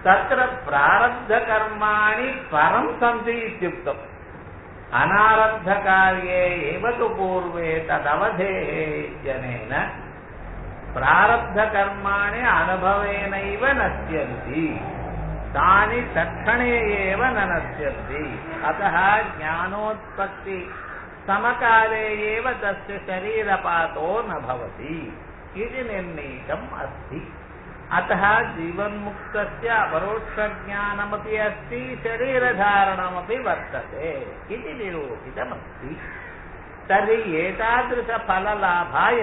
तत्र प्रारब्धकर्माणि परं सन्ति इत्युक्तम् अनारब्धकार्ये एव तु पूर्वे तदवधेः इत्यनेन प्रारब्धकर्माणि अनुभवेनैव नश्यन्ति तानि तत्क्षणे एव न नश्यन्ति अतः ज्ञानोत्पत्ति समकाले एव तस्य शरीरपातो न भवति इति निर्णीतम् अस्ति अतः जीवन्मुक्तस्य अपरोक्षज्ञानमपि अस्ति शरीरधारणमपि वर्तते इति निरूपितमस्ति तर्हि एतादृशफललाभाय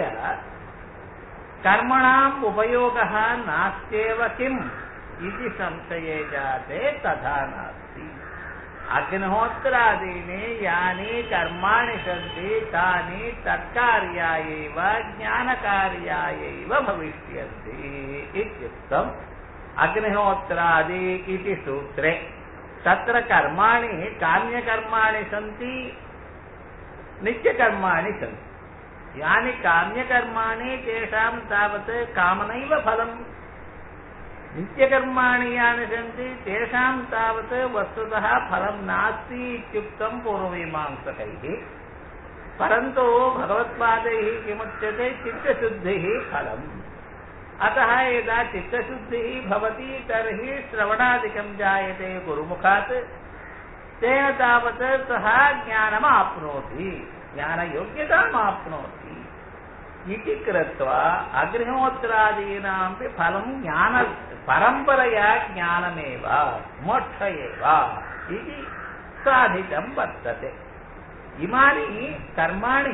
कर्मणाम् उपयोगः नास्त्येव किम् इति संशये जाते तथा नास्ति अग्निहोत्रादीनि यानि कर्माणि सन्ति तानि तत्कार्यायैव ज्ञानकार्यायैव भविष्यन्ति इत्युक्तम् अग्निहोत्रादि इति सूत्रे तत्र कर्माणि काम्यकर्माणि सन्ति नित्यकर्माणि सन्ति यानि काम्यकर्माणि तेषां तावत् कामनैव फलम् नित्यकर्माणि यानि सन्ति तेषां तावत् वस्तुतः फलं नास्ति इत्युक्तं पूर्वमीमांसकैः परन्तु भगवत्पादैः किमुच्यते चित्तशुद्धिः फलम् अतः यदा चित्तशुद्धिः भवति तर्हि श्रवणादिकं जायते गुरुमुखात् तेन तावत् सः ज्ञानम् आप्नोति ज्ञानयोग्यताम् आप्नोति इति कृत्वा अग्निहोत्रादीनामपि फलं ज्ञान परम्परया ज्ञानमेव मोक्ष एव इति साधितं वर्तते इमानि कर्माणि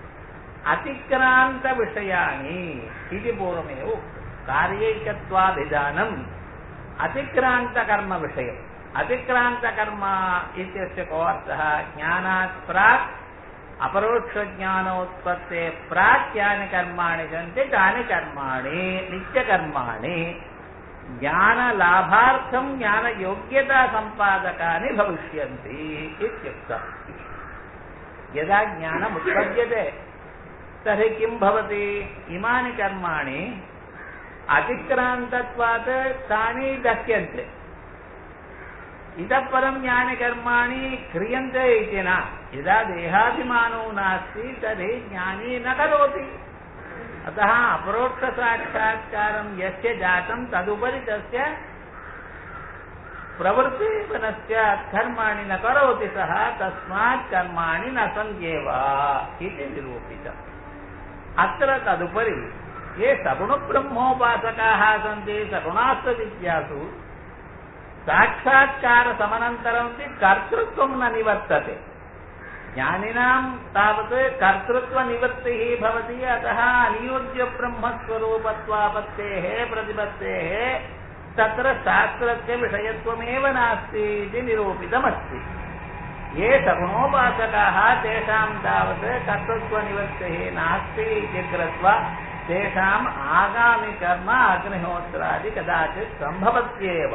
अतिक्रान्तविषयाणि इति पूर्वमेव उक्तं कार्यैकत्वाभिधानम् अतिक्रान्तकर्मविषयम् अतिक्रान्तकर्म इत्यस्य को अर्थः ज्ञानात् प्राक् अपरोक्षज्ञानोत्पत्ते प्राक् यानि कर्माणि सन्ति तानि कर्माणि नित्यकर्माणि ज्ञानलाभार्थं ज्ञानयोग्यतासम्पादकानि भविष्यन्ति इत्युक्तम् यदा ज्ञानमुत्पद्यते तर्हि किं भवति इमानि कर्माणि अतिक्रान्तत्वात् तानि दह्यन्ते इतः परं यानि कर्माणि क्रियन्ते इति न यदा देहाभिमानो नास्ति तर्हि ज्ञानी न करोति अतः अपरोक्षसाक्षात्कारं यस्य जातं तदुपरि तस्य प्रवृत्तिपनस्य कर्माणि न करोति सः तस्मात् कर्माणि न सन्त्येव इति निरूपितम् अत्र तदुपरि ये सगुणब्रह्मोपासकाः सन्ति सगुणास्त्रविद्यासु साक्षात्कारसमनन्तरमपि कर्तृत्वं न निवर्तते ज्ञानिनां तावत् कर्तृत्वनिवृत्तिः भवति अतः अनियोज्यब्रह्मस्वरूपत्वापत्तेः प्रतिपत्तेः तत्र शास्त्रस्य विषयत्वमेव नास्ति इति निरूपितमस्ति ये सगुणोपासकाः तेषां तावत् कर्तृत्वनिवृत्तिः नास्ति इति कृत्वा तेषाम् आगामिकर्म अग्निहोत्रादि कदाचित् सम्भवत्येव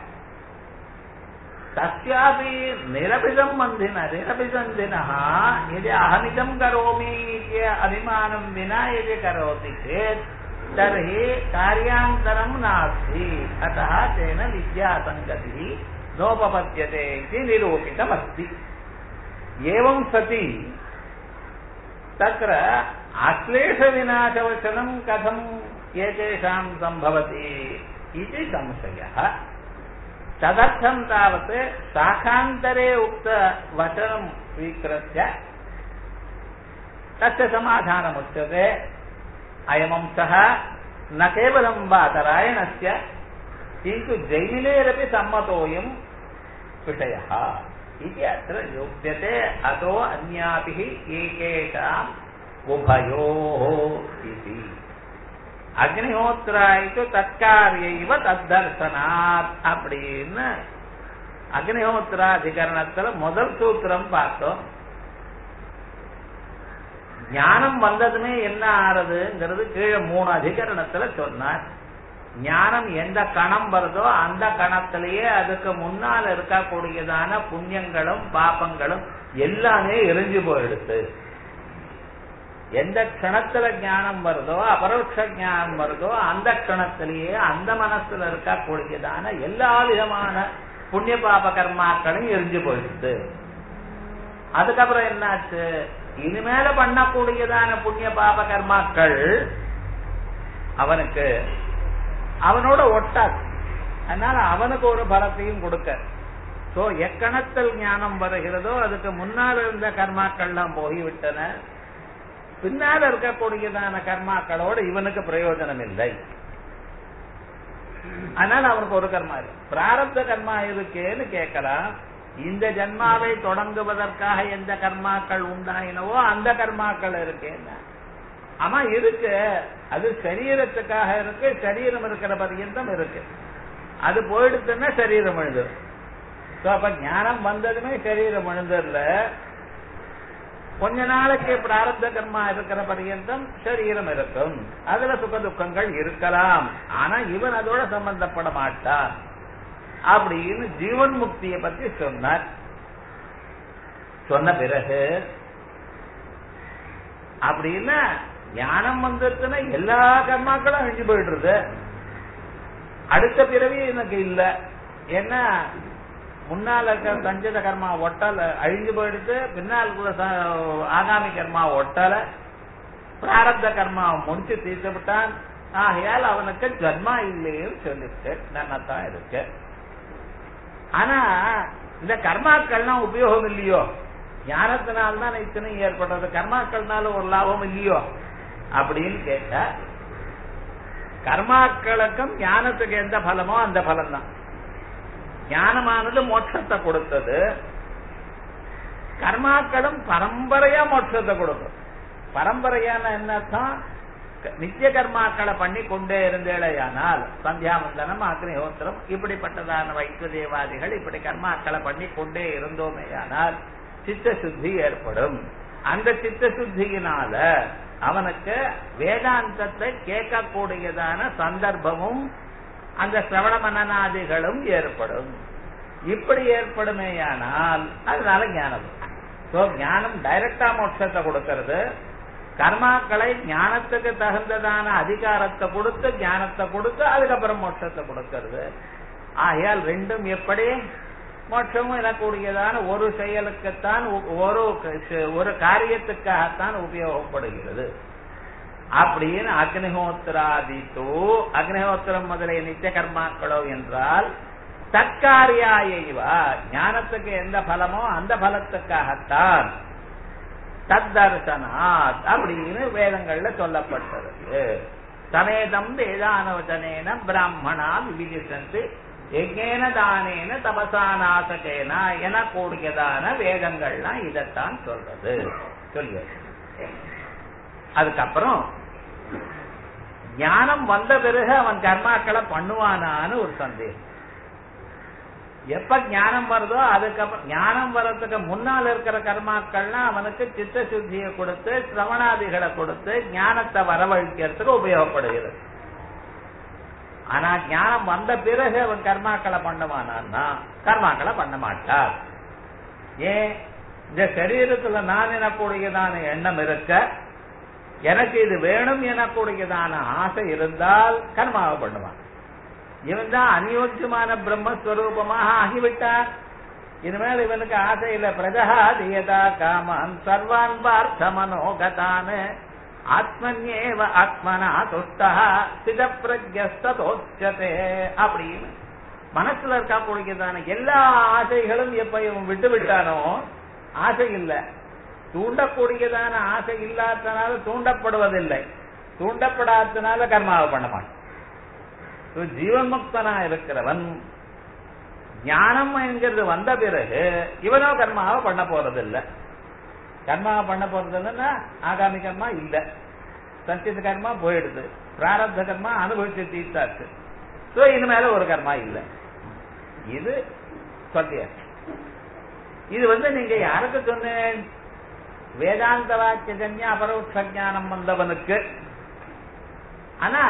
तस्यापि निरभिसम्बन्धिनः निरभिसन्धिनः यदि अहमिदं करोमि इति अभिमानं विना यदि करोति चेत् तर्हि कार्यान्तरं नास्ति अतः तेन विद्यासङ्गतिः नोपपद्यते इति निरूपितमस्ति एवं सति तत्र अश्लेषविनाशवचनं कथम् एतेषां सम्भवति इति संशयः तदर्थं तावत् शाखान्तरे उक्तवचनं स्वीकृत्य तस्य समाधानमुच्यते अयमंशः न केवलं वातरायणस्य किन्तु जैमिनेरपि सम्मतोऽयं विषयः इति अत्र योग्यते अतो अन्याभिः एकेषाम् उभयोः इति அக்னிஹோத்ராய்க்கு தற்காரியைவ தத்தர்சனாத் அப்படின்னு அக்னிஹோத்ராதிகரணத்துல முதல் சூத்திரம் பார்த்தோம் ஞானம் வந்ததுமே என்ன ஆறுதுங்கிறது கீழே மூணு அதிகரணத்துல சொன்னார் ஞானம் எந்த கணம் வருதோ அந்த கணத்திலேயே அதுக்கு முன்னால் இருக்கக்கூடியதான புண்ணியங்களும் பாப்பங்களும் எல்லாமே எரிஞ்சு போயிடுது எந்த க்ஷணத்துல ஞானம் வருதோ அபரோக்ஷ ஞானம் வருதோ அந்த க்ஷணத்திலேயே அந்த மனசுல இருக்கக்கூடியதான எல்லா விதமான புண்ணிய பாப கர்மாக்களும் எரிஞ்சு போயிடுது அதுக்கப்புறம் என்னாச்சு இனிமேல பண்ணக்கூடியதான புண்ணிய பாப கர்மாக்கள் அவனுக்கு அவனோட ஒட்டாது அதனால அவனுக்கு ஒரு பலத்தையும் கொடுக்க சோ எக்கணத்தில் ஞானம் வருகிறதோ அதுக்கு முன்னால் இருந்த கர்மாக்கள்லாம் போய்விட்டன பின்னால் இருக்கக்கூடியதான கர்மாக்களோடு இவனுக்கு பிரயோஜனம் இல்லை அதனால அவனுக்கு ஒரு கர்மா இருக்கு பிராரப்த கர்மா இருக்கேன்னு கேட்கலாம் இந்த ஜன்மாவை தொடங்குவதற்காக எந்த கர்மாக்கள் உண்டாயினவோ அந்த கர்மாக்கள் இருக்கேன்னு ஆமா இருக்கு அது சரீரத்துக்காக இருக்கு சரீரம் இருக்கிற பர்யந்தம் இருக்கு அது போயிடுச்சுன்னா சரீரம் எழுதும் அப்ப ஞானம் வந்ததுமே சரீரம் எழுதுல கொஞ்ச நாளைக்கு பிராரப்த கர்மா இருக்கிற பர்யந்தம் சரீரம் இருக்கும் அதுல சுக துக்கங்கள் இருக்கலாம் ஆனா இவன் அதோட சம்பந்தப்பட மாட்டான் அப்படின்னு ஜீவன் முக்திய பத்தி சொன்னார் சொன்ன பிறகு அப்படின்னா ஞானம் வந்துருச்சுன்னா எல்லா கர்மாக்களும் அழிஞ்சு போயிடுறது அடுத்த பிறவி எனக்கு இல்ல ஏன்னா முன்னால இருக்கிற சஞ்சித கர்மா ஒட்டல அழிஞ்சு போயிடுச்சு பின்னால் கூட ஆகாமி கர்மா ஒட்டல பிராரப்த கர்மா முடிச்சு தீர்த்து விட்டான் ஆகையால் அவனுக்கு ஜன்மா இல்லைன்னு சொல்லிட்டு நன்னத்தான் இருக்கு ஆனா இந்த கர்மாக்கள்லாம் உபயோகம் இல்லையோ ஞானத்தினால்தான் இத்தனை ஏற்படுறது கர்மாக்கள்னால ஒரு லாபம் இல்லையோ அப்படின்னு கேட்ட கர்மாக்களுக்கும் ஞானத்துக்கு எந்த பலமோ அந்த பலம் தான் ஞானமானது மோட்சத்தை கொடுத்தது கர்மாக்களும் பரம்பரையா மோட்சத்தை கொடுக்கும் பரம்பரையான என்னத்தான் நித்திய கர்மாக்களை பண்ணி கொண்டே இருந்தேடையானால் சந்தியாவந்தனம் அக்னிஹோத்திரம் இப்படிப்பட்டதான வைத்தியதேவாதிகள் இப்படி கர்மாக்களை பண்ணி கொண்டே இருந்தோமேயானால் சித்த சுத்தி ஏற்படும் அந்த சித்த சுத்தியினால அவனுக்கு வேதாந்தத்தை கேட்கக்கூடியதான சந்தர்ப்பமும் அந்த சிரவண மனநாதிகளும் ஏற்படும் இப்படி ஏற்படுமேயானால் அதனால ஞானம் சோ ஞானம் டைரக்டா மோட்சத்தை கொடுக்கிறது கர்மாக்களை ஞானத்துக்கு தகுந்ததான அதிகாரத்தை கொடுத்து ஞானத்தை கொடுத்து அதுக்கப்புறம் மோட்சத்தை கொடுக்கிறது ஆகையால் ரெண்டும் எப்படி மோட்சமும் எனக்கூடியதான ஒரு செயலுக்குத்தான் ஒரு ஒரு காரியத்துக்காகத்தான் உபயோகப்படுகிறது அப்படின்னு அக்னிஹோத்திராதித்தோ அக்னிஹோத்திரம் முதலிய நித்திய கர்மாக்களோ என்றால் தற்காரியாயவா ஞானத்துக்கு எந்த பலமோ அந்த பலத்துக்காகத்தான் தத்தர்சனாத் அப்படின்னு வேதங்கள்ல சொல்லப்பட்டிருக்கு சமேதம் வேதானவச்சனேன பிராமணா விவிதிசந்து எங்கேன தானேன தபசாநாசகேன என கூடியதான வேதங்கள்லாம் இதைத்தான் சொல்றது சொல்லு அதுக்கப்புறம் ஞானம் வந்த பிறகு அவன் கர்மாக்களை பண்ணுவானான்னு ஒரு சந்தேகம் எப்ப ஞானம் வருதோ அதுக்கப்புறம் ஞானம் வர்றதுக்கு முன்னால் இருக்கிற கர்மாக்கள்லாம் அவனுக்கு சித்த சுத்தியை கொடுத்து சிரவணாதிகளை கொடுத்து ஞானத்தை வரவழைக்கிறதுக்கு உபயோகப்படுகிறது ஆனா ஞானம் வந்த பிறகு அவன் கர்மாக்களை பண்ணுவானான்னா கர்மாக்களை பண்ண மாட்டார் ஏன் இந்த சரீரத்துல நான் எனக்கூடியதான எண்ணம் இருக்க எனக்கு இது வேணும் எனக்கூடியதான ஆசை இருந்தால் கர்மாவை பண்ணுவான் இவன் தான் அநியோக்கியமான பிரம்மஸ்வரூபமாக ஆகிவிட்டான் இனிமேல் இவனுக்கு ஆசை இல்ல பிரஜா தியதா காமான் சர்வான் பார்த்த மனோகதான் ஆத்மன்யேவ ஆத்மனா துஷ்டா சிதப்பிரஜஸ்தோச்சதே அப்படின்னு மனசுல இருக்கக்கூடியதான எல்லா ஆசைகளும் எப்ப இவன் விட்டு விட்டானோ ஆசை இல்ல தூண்டக்கூடியதான ஆசை இல்லாதனால தூண்டப்படுவதில்லை தூண்டப்படாதனால கர்மாவை பண்ண மாட்டான் ஜீவன் முக்தனா இருக்கிறவன் ஞானம் என்கிறது வந்த பிறகு இவனோ கர்மாவை பண்ண போறதில்லை கர்மாவை பண்ண போறது இல்லைன்னா ஆகாமி கர்மா இல்ல சஞ்சித கர்மா போயிடுது பிராரப்த கர்மா அனுபவிச்சு தீர்த்தாச்சு சோ இனிமேல ஒரு கர்மா இல்ல இது சொல்லியாச்சு இது வந்து நீங்க யாருக்கு சொன்னேன் வேதாந்த வாக்கியஜன்ய அபரோக்ஷ ஞானம் வந்தவனுக்கு ஆனா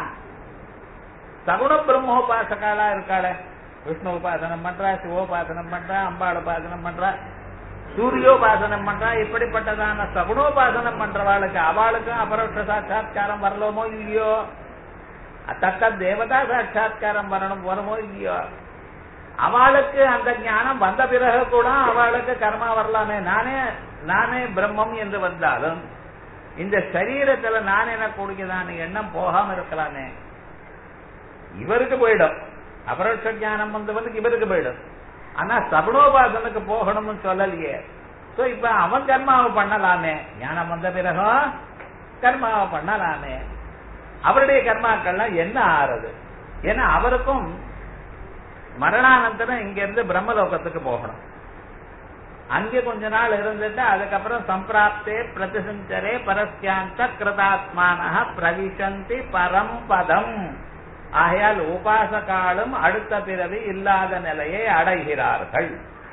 சகுண பிரம்மோபாசகாலா இருக்காள விஷ்ணு உபாசனம் பண்றா சிவோபாசனம் பண்றா அம்பாள் உபாசனம் பண்றா சூரியோபாசனம் பண்றா இப்படிப்பட்டதான சகுணோபாசனம் பண்றவாளுக்கு அவளுக்கும் அபரோட்ச சாட்சா்காரம் வரலோமோ இல்லையோ தக்க தேவதா சாட்சா்காரம் வரணும் வருமோ இல்லையோ அவளுக்கு அந்த ஞானம் வந்த பிறகு கூட அவளுக்கு கர்மா வரலாமே நானே நானே பிரம்மம் என்று வந்தாலும் இந்த சரீரத்துல நான் என்ன கூடியதான எண்ணம் போகாம இருக்கலாமே இவருக்கு போயிடும் அபரோட்ச ஞானம் வந்தவனுக்கு இவருக்கு போயிடும் ஆனா சகுணோபாசனுக்கு போகணும்னு சொல்லலையே சோ இப்ப அவன் கர்மாவை பண்ணலாமே ஞானம் வந்த பிறகும் கர்மாவை பண்ணலாமே அவருடைய கர்மாக்கள்லாம் என்ன ஆறுது ஏன்னா அவருக்கும் மரணானந்தரம் இங்க இருந்து பிரம்மலோகத்துக்கு போகணும் அங்கே கொஞ்ச நாள் இருந்துட்டு அதுக்கப்புறம் சம்பிராப்தே பிரதிசஞ்சரே பரஸ்யாந்த கிருதாத்மான பிரவிசந்தி பரம்பதம் ஆகையால் உபாசகாலும் அடுத்த பிறவி இல்லாத நிலையை அடைகிறார்கள்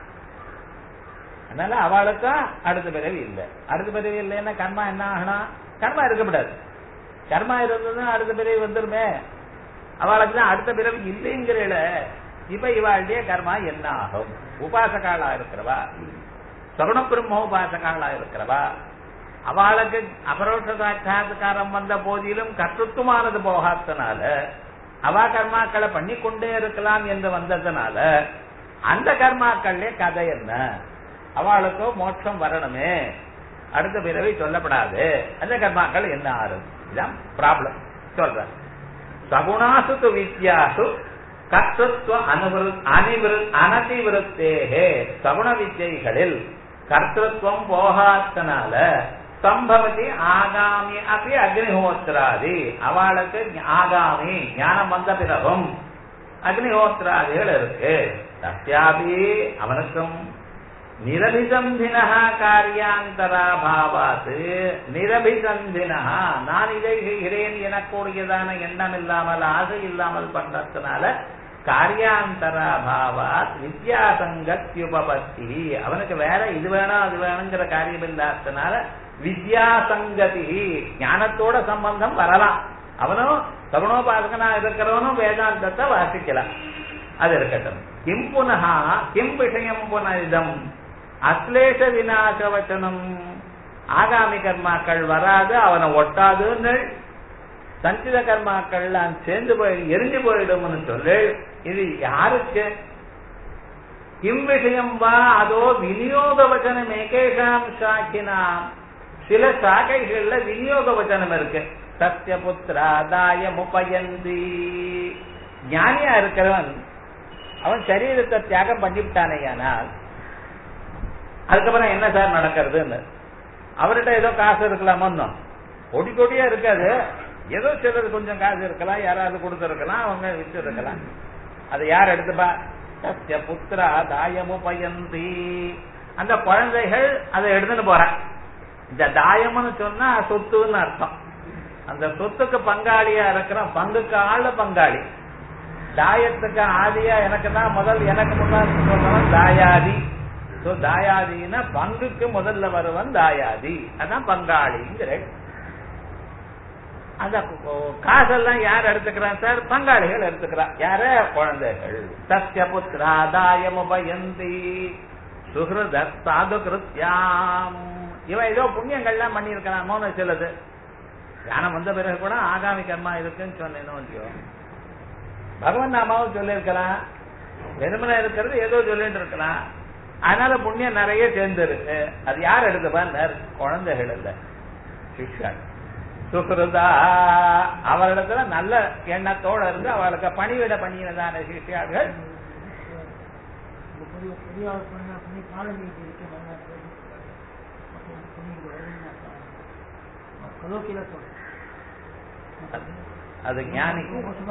அதனால அவளுக்கும் அடுத்த பிறவி இல்லை அடுத்த பிறவி இல்லைன்னா கர்மா என்ன ஆகணும் கர்மா இருக்கக்கூடாது கர்மா இருந்ததுன்னா அடுத்த பிறவி வந்துருமே அவளுக்கு தான் அடுத்த பிறவி இல்லைங்கிறல இப்ப இவாளுடைய கர்மா என்ன ஆகும் உபாசகாலா இருக்கிறவா சகுண பிரம்ம உபாசகாலா இருக்கிறவா அவளுக்கு அபரோஷ சாட்சாத்காரம் வந்த போதிலும் கற்றுத்துவமானது போகாதனால அவ கர்மாக்களை பண்ணி கொண்டே இருக்கலாம் என்று வந்ததுனால அந்த கர்மாக்கள்ல கதை என்ன அவளுக்கோ மோட்சம் வரணுமே அடுத்த பிறவி சொல்லப்படாது அந்த கர்மாக்கள் என்ன ஆறும் இதுதான் ப்ராப்ளம் சொல்ற சகுணாசு வித்யாசு கர்த்தத்துவ அனுவிரு அனிவிரு அனதிவிருத்தேகே சகுண வித்யைகளில் கர்த்தத்துவம் போகாதனால சம்பவதி ஆகாமி அப்படி அக்னிஹோத்திராதி அவளுக்கு ஆகாமி ஞானம் வந்த பிறகும் அக்னிஹோத்திராதிகள் இருக்கு சத்யாபி அவனுக்கும் நிரபிசந்தினா காரியாந்தராபாவாத்து நிரபிசந்தினா நான் இதை செய்கிறேன் எனக்கூடியதான எண்ணம் இல்லாமல் ஆசை இல்லாமல் பண்றதுனால காரியாந்தராபாவாத் வித்யாசங்கத்யுபபத்தி அவனுக்கு வேற இது வேணும் அது வேணுங்கிற காரியம் இல்லாததுனால வித்யாசங்கதி ஞானத்தோட சம்பந்தம் வரலாம் அவனும் சகுணோபாசகனா இருக்கிறவனும் வேதாந்தத்தை வாசிக்கலாம் அது இருக்கட்டும் கிம் புனகா கிம் விஷயம் புனரிதம் அஸ்லேஷ விநாச வச்சனம் ஆகாமி கர்மாக்கள் வராது அவனை ஒட்டாதுன்னு சஞ்சித கர்மாக்கள் சேர்ந்து போய் எரிஞ்சு போயிடும்னு சொல்லு இது யாருக்கு கிம் விஷயம் வா அதோ விநியோக வச்சனம் ஏகேஷாம் சாக்கினாம் சில சாக்கைகள்ல விநியோக வச்சனம் இருக்கு சத்திய புத்திராதாய முப்பயந்தி ஞானியா இருக்கிறவன் அவன் சரீரத்தை தியாகம் பண்ணிவிட்டானேயானால் அதுக்கப்புறம் என்ன சார் நடக்கிறதுன்னு அவர்கிட்ட ஏதோ காசு இருக்கலாமோ கொடி கொடியா இருக்காது ஏதோ சிலர் கொஞ்சம் காசு இருக்கலாம் யாராவது கொடுத்துருக்கலாம் அவங்க வித்து இருக்கலாம் அதை யார் எடுத்துப்பா சத்திய புத்திரா தாயமு பயந்தி அந்த குழந்தைகள் அதை எடுத்துட்டு போறான் இந்த தாயம்னு சொன்னா சொத்துன்னு அர்த்தம் அந்த சொத்துக்கு பங்காளியா இருக்கிற பங்குக்கு ஆளு பங்காளி தாயத்துக்கு ஆதியா எனக்கு தான் முதல் எனக்கு முன்னாடி சொல்றவன் தாயாதி சோ தாயாதினா பங்குக்கு முதல்ல வருவன் தாயாதி அதான் பங்காளிங்கிற அந்த காசெல்லாம் யார் எடுத்துக்கிறான் சார் பங்காளிகள் எடுத்துக்கிறான் யார குழந்தைகள் சத்திய புத்திராதாயம் உபயந்தி சுகிருத சாது கிருத்தியாம் இவன் ஏதோ புண்ணியங்கள்லாம் பண்ணியிருக்கிறான் மோன சிலது ஞானம் வந்த பிறகு கூட ஆகாமி கர்மா இருக்குன்னு சொன்னேன் பகவான் நாமாவும் சொல்லியிருக்கலாம் வெறுமனை இருக்கிறது ஏதோ சொல்லிட்டு இருக்கலாம் அதனால புண்ணியம் நிறைய சேர்ந்து இருக்கு அது யார் எடுத்துப்பார் குழந்தைகள் இல்ல சிஷ்யன் சுகிருதா அவரிடத்துல நல்ல எண்ணத்தோட இருந்து அவளுக்கு பணிவிட பண்ணினதான சிஷ்யார்கள் அது ஞானி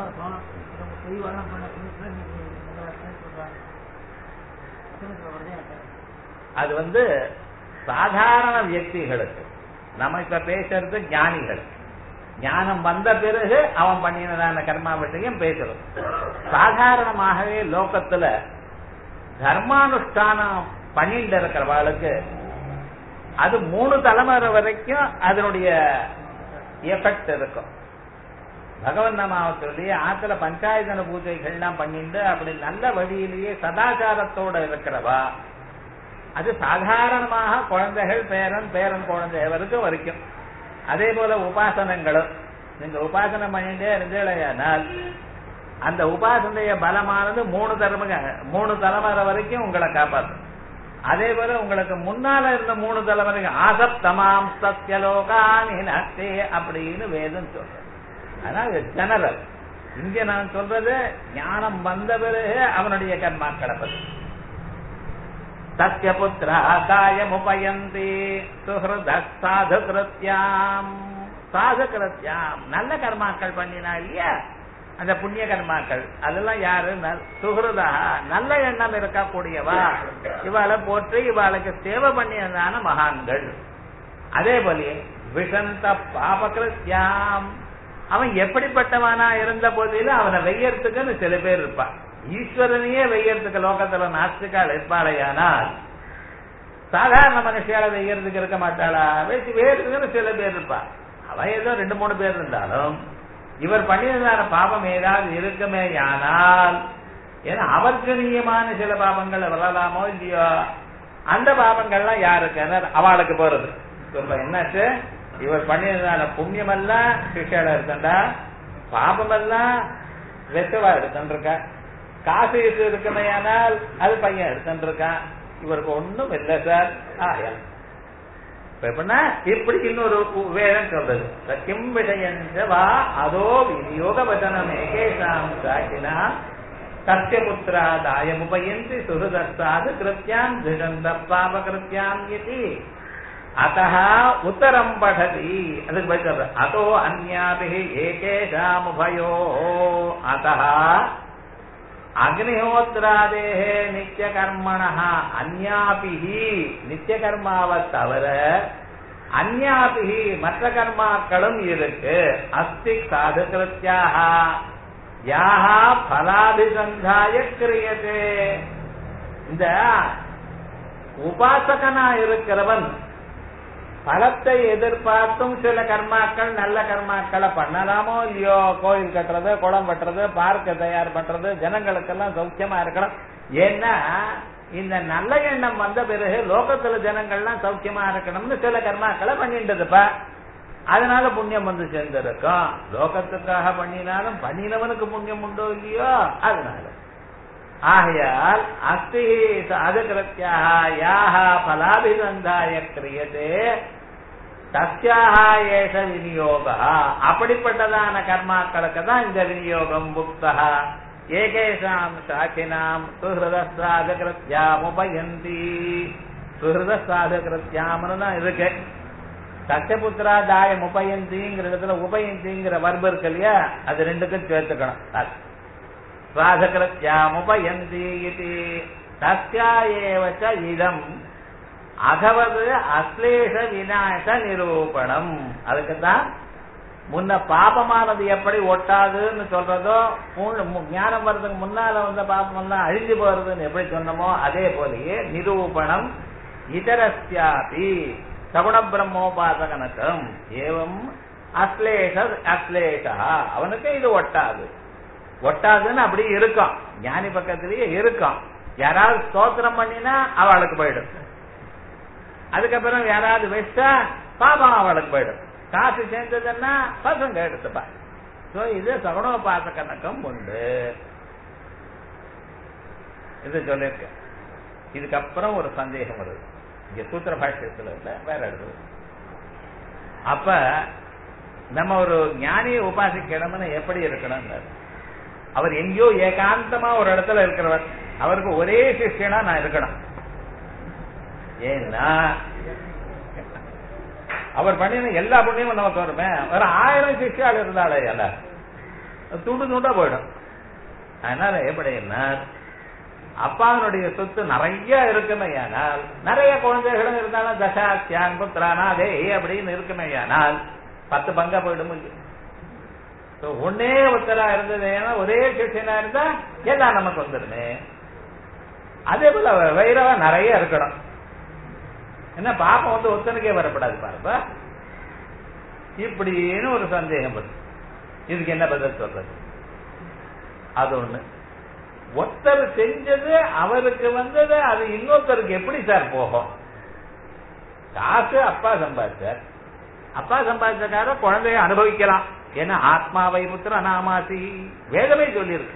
அது வந்து சாதாரண வியக்திகளுக்கு நம்ம இப்ப பேசுறது ஞானிகள் ஞானம் வந்த பிறகு அவன் பண்ணினதான கர்மா விஷயம் பேசுறோம் சாதாரணமாகவே லோகத்துல தர்மானுஷ்டானம் பண்ணிட்டு இருக்கிறவாளுக்கு அது மூணு தலைமுறை வரைக்கும் அதனுடைய எஃபெக்ட் இருக்கும் பகவன் நாமாவை சொல்லி ஆத்துல பஞ்சாயத்தன பூஜைகள்லாம் பண்ணிட்டு அப்படி நல்ல வழியிலேயே சதாச்சாரத்தோட இருக்கிறவா அது சாதாரணமாக குழந்தைகள் பேரன் பேரன் குழந்தை வரைக்கும் வரைக்கும் அதே போல உபாசனங்களும் நீங்க உபாசனம் பண்ணிட்டே இருந்தீங்களேயானால் அந்த உபாசனைய பலமானது மூணு தலைமுறை மூணு தலைமுறை வரைக்கும் உங்களை காப்பாற்றும் அதே போல உங்களுக்கு முன்னால இருந்த மூணு தலைமுறைக்கு ஆசப்தமாம் சத்தியலோகானி நத்தே அப்படின்னு வேதம் சொல்றது அதனால ஜெனரல் இங்க நான் சொல்றது ஞானம் வந்த பிறகு அவனுடைய கர்மாக்களை பத்தி தஸ்ய புத்திரா காயமுபயந்தி சுஹൃத சாது கிருத்தியாம் சாது கிருத்தியாம் நல்ல கர்மாக்கள் பண்ணினா இல்லையா அந்த புண்ணிய கர்மாக்கள் அதெல்லாம் யாரு சுகிருதா நல்ல எண்ணம் இருக்கக்கூடியவா இவாளை போற்றி இவாளுக்கு சேவை பண்ணியதான மகான்கள் அதே போல விஷந்த பாபகிருத்தியாம் அவன் எப்படிப்பட்டவனா இருந்த போதிலும் அவனை வெய்யறதுக்குன்னு சில பேர் இருப்பான் ஈஸ்வரனையே வெய்யறதுக்கு லோகத்துல நாஸ்திகால் இருப்பாளையானால் சாதாரண மனுஷியால வெய்யறதுக்கு இருக்க மாட்டாளா வச்சு வேறதுக்குன்னு சில பேர் இருப்பா அவன் ஏதோ ரெண்டு மூணு பேர் இருந்தாலும் இவர் பண்ணியதான பாபம் ஏதாவது இருக்குமே ஆனால் ஏன்னா அவர்க்கனீயமான சில பாபங்கள் வரலாமோ இல்லையோ அந்த பாபங்கள்லாம் யாருக்கு அவளுக்கு போறது சொல்ல என்னாச்சு இவர் பண்ணியதான புண்ணியம் எல்லாம் சிஷியால இருக்கண்டா பாபம் எல்லாம் வெத்தவா எடுத்துருக்கா காசு இசு இருக்குமே ஆனால் அது பையன் எடுத்துருக்கான் இவருக்கு ஒண்ணும் இல்லை சார் ஆயா எப்படின்னா இப்படி இன்னொரு வேதம் சொல்றது சத்தியம் விஷயஞ்சவா அதோ விநியோக வச்சனம் ஏகேஷாம் சாக்கினா சத்திய புத்திராதாயமுபயந்தி சுருதஸ்தாது கிருத்தியாம் திகந்த பாபகிருத்தியாம் இது அத்தः உத்தரம் படதி அதுக்கு பதில் சொல்ற அதோ அந்யாபி ஏகேஷாமுபயோ அத்தः அக்னிஹோத்ராதேஹ நித்திய கர்மண அந்யாபிஹி நித்திய கர்மாவை தவிர அந்யாபிஹி மற்ற கர்மாக்களும் இருக்கு அஸ்தி சாது கிருத்தியாக யாஹா பலாபிசந்தாய கிரியதே இந்த உபாசகனா இருக்கிறவன் பலத்தை எதிர்பார்த்தும் சில கர்மாக்கள் நல்ல கர்மாக்களை பண்ணலாமோ இல்லையோ கோயில் கட்டுறது குளம் வெட்டுறது பார்க்க தயார் பண்றது ஜனங்களுக்கெல்லாம் சௌக்கியமா இருக்கணும் ஏன்னா இந்த நல்ல எண்ணம் வந்த பிறகு லோகத்துல ஜனங்கள்லாம் சௌக்கியமா இருக்கணும்னு சில கர்மாக்களை பண்ணிட்டுதுப்பா அதனால புண்ணியம் வந்து சேர்ந்திருக்கும் லோகத்துக்காக பண்ணினாலும் பண்ணினவனுக்கு புண்ணியம் உண்டோ இல்லையோ அதனால ஆகையால் அஸ்தி சாதுகிருத்தியாக யாஹா பலாபிசந்தாய கிரியதே தஸ்யாக ஏஷ விநியோக அப்படிப்பட்டதான கர்மாக்களுக்கு தான் இந்த விநியோகம் புக்தா ஏகேஷாம் சாக்கினாம் சுஹிருதாதகிருத்தியாம் உபயந்தி சுஹிருதாதகிருத்தியாம்னு தான் இருக்கு சத்தியபுத்திராதாயம் உபயந்திங்கிற இடத்துல உபயந்திங்கிற வர்பு இருக்கு இல்லையா அது ரெண்டுக்கும் சேர்த்துக்கணும் சுவாசகிருத்தியாமுபயந்தி இது தஸ்யா ஏவச்ச இதம் அகவது அஸ்லேஷ விநாச நிரூபணம் அதுக்கு தான் முன்ன பாபமானது எப்படி ஒட்டாதுன்னு சொல்றதோ ஞானம் வர்றதுக்கு முன்னால வந்த பாபம் எல்லாம் அழிஞ்சு போறதுன்னு எப்படி சொன்னமோ அதே போலயே நிரூபணம் இதரஸ்யாபி சகுண பிரம்மோபாசகனுக்கும் ஏவம் அஸ்லேஷ அஸ்லேஷா அவனுக்கு இது ஒட்டாது ஒட்டாதுன்னு அப்படி இருக்கும் ஞானி பக்கத்திலேயே இருக்கும் யாராவது ஸ்தோத்திரம் பண்ணினா அவளுக்கு போயிடும் அதுக்கப்புறம் யாராவது வச்சா பாபம் அவளுக்கு போயிடும் காசு சேர்ந்ததுன்னா பசங்க எடுத்துப்பா சோ இது சகுணோபாசகனக்கம் உண்டு இது சொல்லிருக்க இதுக்கப்புறம் ஒரு சந்தேகம் வருது இங்க சூத்திர பாஷ்யத்துல இல்ல வேற இடத்துல அப்ப நம்ம ஒரு ஞானியை உபாசிக்கணும்னு எப்படி இருக்கணும் அவர் எங்கேயோ ஏகாந்தமா ஒரு இடத்துல இருக்கிறவர் அவருக்கு ஒரே சிஷ்யனா நான் இருக்கணும் ஏன்னா அவர் பண்ணின எல்லா புண்ணியமும் நமக்கு வருமே ஒரு ஆயிரம் சிஷ்யால் இருந்தாலே அல்ல துண்டு துண்டா போயிடும் அதனால எப்படின்னா அப்பாவினுடைய சொத்து நிறைய இருக்குமே ஆனால் நிறைய குழந்தைகளும் இருந்தாலும் தசாத்தியான் புத்திரானா அதே அப்படின்னு இருக்குமே ஆனால் பத்து பங்கா போயிடும் ஒன்னே ஒருத்தரா இருந்தது ஏன்னா ஒரே சிஷியனா இருந்தா எல்லாம் நமக்கு வந்துருமே அதே போல வைரவா நிறைய இருக்கணும் என்ன பாப்பம் வந்து ஒத்தனுக்கே வரப்படாது பாருப்பா இப்படின்னு ஒரு சந்தேகம் வருது இதுக்கு என்ன பதில் சொல்றது அது ஒண்ணு ஒருத்தர் செஞ்சது அவருக்கு வந்தது அது இன்னொருத்தருக்கு எப்படி சார் போகும் காசு அப்பா சம்பாதிச்சார் அப்பா சம்பாதிச்சக்கார குழந்தைய அனுபவிக்கலாம் ஏன்னா ஆத்மாவை புத்திர நாமாசி வேதமே சொல்லியிருக்கு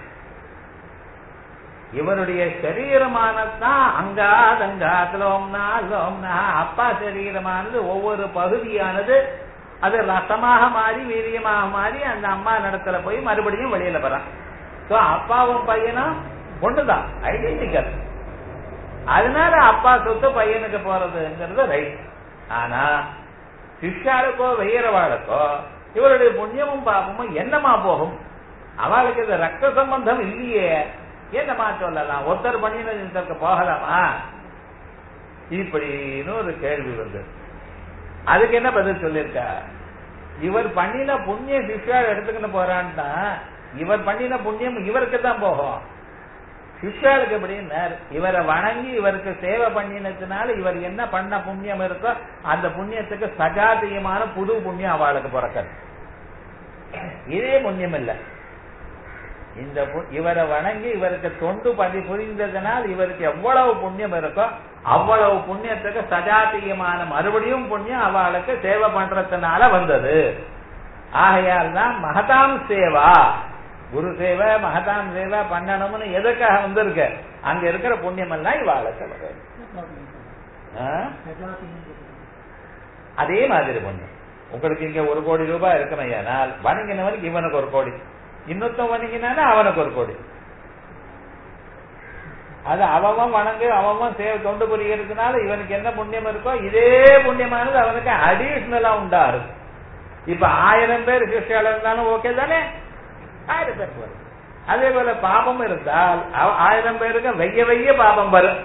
இவருடைய சரீரமானதான் அங்காத் அங்காத் லோம்னா லோம்னா அப்பா சரீரமானது ஒவ்வொரு பகுதியானது அது ரசமாக மாறி வீரியமாக மாறி அந்த அம்மா நடத்துல போய் மறுபடியும் வெளியில வரான் சோ அப்பாவும் பையனும் ஒண்ணுதான் ஐடென்டிக்கல் அதனால அப்பா சொத்து பையனுக்கு போறதுங்கிறது ரைட் ஆனா சிஷ்யாளுக்கோ வெய்யறவாளுக்கோ இவருடைய புண்ணியமும் பாபமும் என்னமா போகும் அவளுக்கு இது ரத்த சம்பந்தம் இல்லையே என்னமா சொல்லலாம் ஒருத்தர் பண்ணினதுக்கு போகலாமா இப்படின்னு ஒரு கேள்வி வந்து அதுக்கு என்ன பதில் சொல்லியிருக்கா இவர் பண்ணின புண்ணிய சிஷ்யா எடுத்துக்கிட்டு போறான்னா இவர் பண்ணின புண்ணியம் இவருக்கு தான் போகும் சிஷ்யாளுக்கு எப்படின்னார் இவரை வணங்கி இவருக்கு சேவை பண்ணினதுனால இவர் என்ன பண்ண புண்ணியம் இருக்கோ அந்த புண்ணியத்துக்கு சஜாத்தியமான புது புண்ணியம் அவளுக்கு பிறக்காது இதே புண்ணியம் இல்ல இந்த பு- இவரை வணங்கி இவருக்கு தொண்டு பதி புரிந்ததனால் இவருக்கு எவ்வளவு புண்ணியம் இருக்கோ அவ்வளவு புண்ணியத்துக்கு சஜாத்தியமான மறுபடியும் புண்ணியம் அவளுக்கு சேவை பண்றதுனால வந்தது ஆகையால் தான் மகதாம் சேவா குரு சேவை மகதாம் சேவை பண்ணணும்னு எதுக்காக வந்திருக்க அங்க இருக்கிற புண்ணியம் எல்லாம் இவாளுக்கு வரும் ஆ? அதே மாதிரி பண்ணும் உங்களுக்கு இங்க ஒரு கோடி ரூபாய் இருக்கமையானால் வணங்கினவனுக்கு இவனுக்கு ஒரு கோடி இன்னொருத்தன் வணங்கினானா அவனுக்கு ஒரு கோடி அது அவன் வணங்கு அவன் சேவை தொண்டு புரியறதுனால இவனுக்கு என்ன புண்ணியம் இருக்கோ இதே புண்ணியமானது அவனுக்கு அடிஷனலா உண்டாரு இப்ப ஆயிரம் பேர் சிஷ்யால இருந்தாலும் ஓகே தானே ஆயிரம் பேர் வரும் அதே போல பாபம் இருந்தால் அவ- ஆயிரம் பேருக்கு வெய்ய வெய்ய பாபம் வரும்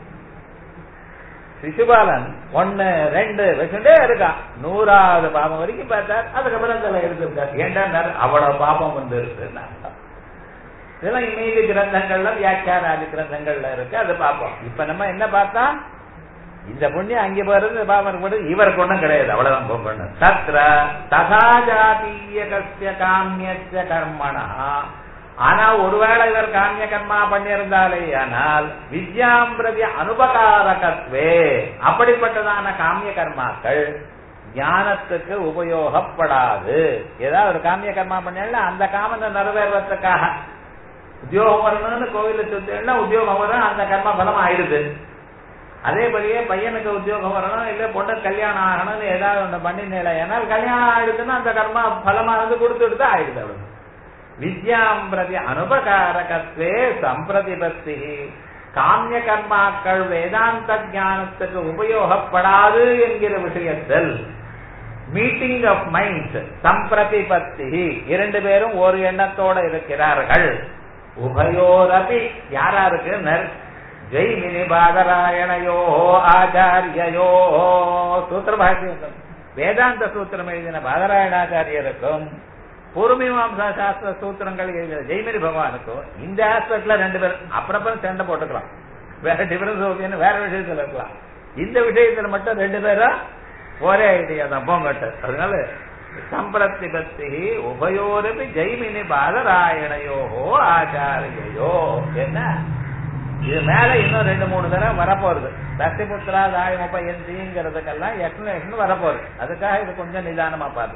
சிசுபாலன் ஒன்னு ரெண்டு வச்சுட்டே இருக்கான் நூறாவது பாபம் வரைக்கும் பார்த்தார் அதுக்கப்புறம் தலை எடுத்திருக்கார் ஏன்டா அவ்வளவு பாபம் வந்து இருக்குன்னா இதெல்லாம் மீதி கிரந்தங்கள்ல வியாக்கியானாதி கிரந்தங்கள்ல இருக்கு அது பார்ப்போம் இப்ப நம்ம என்ன பார்த்தா இந்த புண்ணியம் அங்கே போறது பாபம் போறது இவருக்கு ஒண்ணும் கிடையாது அவ்வளவுதான் போகணும் தத்ர ததாஜாதீய கஸ்ய காமியஸ்ய கர்மணா ஆனா ஒருவேளை இவர் காமிய கர்மா பண்ணியிருந்தாலே ஆனால் வித்யாம்பிரதி அனுபகாரகத்வே அப்படிப்பட்டதான காமிய கர்மாக்கள் ஞானத்துக்கு உபயோகப்படாது ஏதாவது ஒரு காமிய கர்மா பண்ணா அந்த காமனை நிறைவேறதுக்காக உத்தியோகம் வரணும்னு கோவில சுத்தினா உத்தியோகம் வரும் அந்த கர்ம பலம் ஆயிடுது அதே படியே பையனுக்கு உத்தியோகம் வரணும் இல்ல பொண்ணு கல்யாணம் ஆகணும்னு ஏதாவது ஒண்ணு பண்ணினேல ஏன்னால் கல்யாணம் ஆயிடுதுன்னா அந்த கர்மா பலமானது கொடுத்துட்டு தான் ஆயிடுது அவ்வளவு வித்யாம் பிரதி அனுபகாரகத்வே சம்பிரதிபத்தி காமிய கர்மாக்கள் வேதாந்த ஞானத்துக்கு உபயோகப்படாது என்கிற விஷயத்தில் மீட்டிங் ஆஃப் மைண்ட் சம்பிரதிபத்தி இரண்டு பேரும் ஒரு எண்ணத்தோட இருக்கிறார்கள் உபயோரபி யாராருக்கு நர் ஜெய்மினி பாதராயணையோ ஆச்சாரியோ சூத்திர பாஷ்யம் வேதாந்த சூத்திரம் எழுதின பாதராயணாச்சாரியருக்கும் பூர்வமீமாம்சா சாஸ்திர சூத்திரங்கள் எழுதின ஜெய்மினி பகவானுக்கும் இந்த ஆஸ்பெக்ட்ல ரெண்டு பேரும் அப்புறம் சண்டை போட்டுக்கலாம் வேற டிஃபரன்ஸ் ஓகேன்னு வேற விஷயத்துல இருக்கலாம் இந்த விஷயத்துல மட்டும் ரெண்டு பேரும் ஒரே ஐடியா தான் போங்கட்டு அதனால சம்பிரத்திபத்தி உபயோரபி ஜெய்மினி பாதராயணையோ ஆச்சாரியோ என்ன இது மேல இன்னும் ரெண்டு மூணு தடவை வரப்போறது தசிபுத்திரா தாய் முப்பயந்திங்கிறதுக்கெல்லாம் எக்ஸ்பிளேஷன் வரப்போகுது அதுக்காக இது கொஞ்சம் நிதானமா பார்த்து